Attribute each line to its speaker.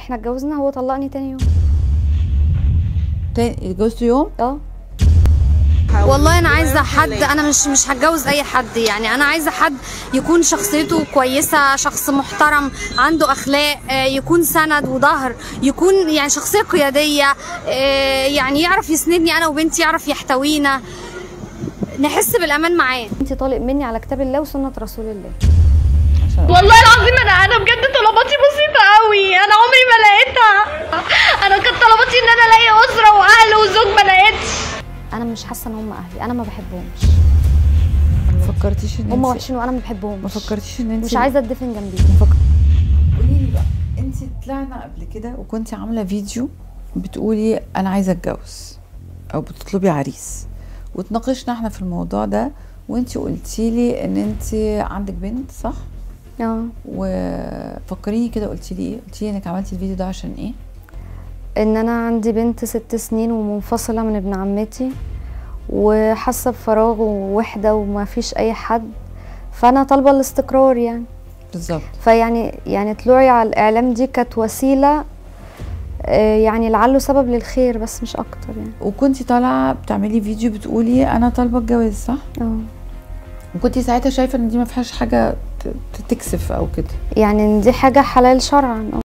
Speaker 1: احنا اتجوزنا هو طلقني تاني يوم
Speaker 2: تاني اتجوزتوا يوم
Speaker 1: اه والله انا عايزه حد انا مش مش هتجوز اي حد يعني انا عايزه حد يكون شخصيته كويسه شخص محترم عنده اخلاق آه، يكون سند وظهر يكون يعني شخصيه قياديه آه، يعني يعرف يسندني انا وبنتي يعرف يحتوينا نحس بالامان معاه انت طالق مني على كتاب الله وسنه رسول الله
Speaker 2: عشان
Speaker 3: والله العظيم انا انا بجد طلباتي بسيطه قوي انا عمري ما لقيتها انا كانت طلباتي ان انا الاقي اسره واهل وزوج ما لقيتش
Speaker 1: انا مش حاسه ان هم اهلي انا ما بحبهمش
Speaker 2: ما فكرتيش ان
Speaker 1: هم
Speaker 2: انت
Speaker 1: وحشين وانا ما بحبهمش
Speaker 2: ما فكرتيش ان انت
Speaker 1: مش عايزه اتدفن جنبيهم
Speaker 2: قولي لي بقى انت طلعنا قبل كده وكنت عامله فيديو بتقولي انا عايزه اتجوز او بتطلبي عريس واتناقشنا احنا في الموضوع ده وانت قلتي لي ان انت عندك بنت صح
Speaker 1: اه
Speaker 2: وفكريني كده قلتي لي ايه قلتي لي انك عملتي الفيديو ده عشان ايه
Speaker 1: ان انا عندي بنت ست سنين ومنفصله من ابن عمتي وحاسه بفراغ ووحده وما فيش اي حد فانا طالبه الاستقرار يعني
Speaker 2: بالظبط
Speaker 1: فيعني يعني طلوعي على الاعلام دي كانت وسيله آه، يعني لعله سبب للخير بس مش اكتر يعني
Speaker 2: وكنتي طالعه بتعملي فيديو بتقولي انا طالبه الجواز صح
Speaker 1: اه
Speaker 2: وكنتي ساعتها شايفه ان دي ما فيهاش حاجه ت- ت- تكسف او كده
Speaker 1: يعني إن دي حاجه حلال شرعا اه